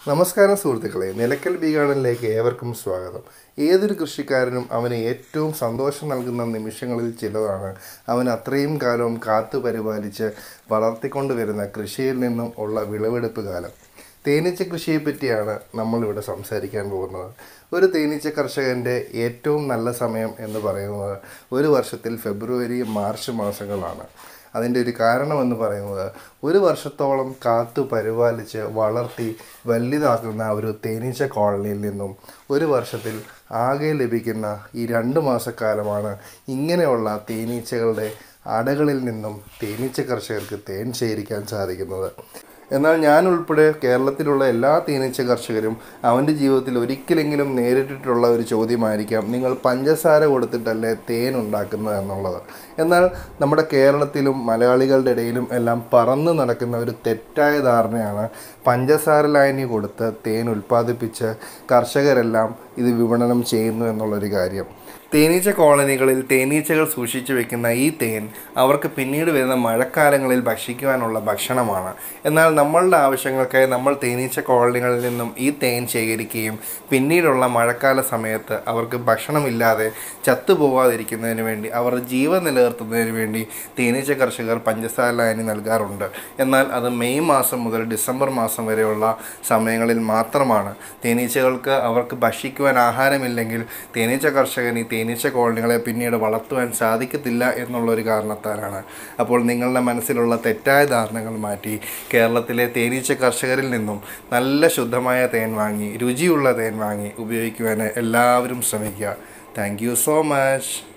നമസ്കാരം സുഹൃത്തുക്കളെ നിലക്കൽ ബി ഗാർഡനിലേക്ക് ഏവർക്കും സ്വാഗതം ഏതൊരു കൃഷിക്കാരനും അവന് ഏറ്റവും സന്തോഷം നൽകുന്ന നിമിഷങ്ങളിൽ ചിലതാണ് അവൻ അത്രയും കാലവും കാത്തു പരിപാലിച്ച് വളർത്തിക്കൊണ്ടുവരുന്ന കൃഷിയിൽ നിന്നും ഉള്ള വിളവെടുപ്പ് കാലം തേനീച്ച കൃഷിയെ പറ്റിയാണ് നമ്മളിവിടെ സംസാരിക്കാൻ പോകുന്നത് ഒരു തേനീച്ച കർഷകൻ്റെ ഏറ്റവും നല്ല സമയം എന്ന് പറയുന്നത് ഒരു വർഷത്തിൽ ഫെബ്രുവരി മാർച്ച് മാസങ്ങളാണ് അതിൻ്റെ ഒരു കാരണമെന്ന് പറയുന്നത് ഒരു വർഷത്തോളം കാത്തു പരിപാലിച്ച് വളർത്തി വലുതാക്കുന്ന ഒരു തേനീച്ച കോളനിയിൽ നിന്നും ഒരു വർഷത്തിൽ ആകെ ലഭിക്കുന്ന ഈ രണ്ട് മാസക്കാലമാണ് ഇങ്ങനെയുള്ള തേനീച്ചകളുടെ അടകളിൽ നിന്നും തേനീച്ച കർഷകർക്ക് തേൻ ശേഖരിക്കാൻ സാധിക്കുന്നത് എന്നാൽ ഞാൻ ഉൾപ്പെടെ കേരളത്തിലുള്ള എല്ലാ തേനീച്ച കർഷകരും അവൻ്റെ ജീവിതത്തിൽ ഒരിക്കലെങ്കിലും നേരിട്ടിട്ടുള്ള ഒരു ചോദ്യമായിരിക്കാം നിങ്ങൾ പഞ്ചസാര കൊടുത്തിട്ടല്ലേ തേൻ ഉണ്ടാക്കുന്നത് എന്നുള്ളത് എന്നാൽ നമ്മുടെ കേരളത്തിലും മലയാളികളുടെ ഇടയിലും എല്ലാം പറന്ന് നടക്കുന്ന ഒരു തെറ്റായ ധാരണയാണ് പഞ്ചസാര ലായനി കൊടുത്ത് തേൻ ഉൽപ്പാദിപ്പിച്ച് കർഷകരെല്ലാം ഇത് വിപണനം ചെയ്യുന്നു എന്നുള്ളൊരു കാര്യം തേനീച്ച കോളനികളിൽ തേനീച്ചകൾ സൂക്ഷിച്ചു വെക്കുന്ന ഈ തേൻ അവർക്ക് പിന്നീട് വരുന്ന മഴക്കാലങ്ങളിൽ ഭക്ഷിക്കുവാനുള്ള ഭക്ഷണമാണ് എന്നാൽ നമ്മളുടെ ആവശ്യങ്ങൾക്കായി നമ്മൾ തേനീച്ച കോളനികളിൽ നിന്നും ഈ തേൻ ശേഖരിക്കുകയും പിന്നീടുള്ള മഴക്കാല സമയത്ത് അവർക്ക് ഭക്ഷണമില്ലാതെ ചത്തുപോകാതിരിക്കുന്നതിന് വേണ്ടി അവർ ജീവൻ നിലനിർത്തുന്നതിന് വേണ്ടി തേനീച്ച കർഷകർ പഞ്ചസാര ലായനി നൽകാറുണ്ട് എന്നാൽ അത് മെയ് മാസം മുതൽ ഡിസംബർ മാസം വരെയുള്ള സമയങ്ങളിൽ മാത്രമാണ് തേനീച്ചകൾക്ക് അവർക്ക് ഭക്ഷിക്കുവാൻ ആഹാരമില്ലെങ്കിൽ തേനീച്ച കർഷകൻ ഈ തേനീച്ച കോളനികളെ പിന്നീട് വളർത്തുവാൻ സാധിക്കത്തില്ല എന്നുള്ളൊരു കാരണത്താലാണ് അപ്പോൾ നിങ്ങളുടെ മനസ്സിലുള്ള തെറ്റായ ധാരണകൾ മാറ്റി കേരളത്തിലെ തേനീച്ച കർഷകരിൽ നിന്നും നല്ല ശുദ്ധമായ തേൻ വാങ്ങി രുചിയുള്ള തേൻ വാങ്ങി ഉപയോഗിക്കുവാൻ എല്ലാവരും ശ്രമിക്കുക താങ്ക് യു സോ മച്ച്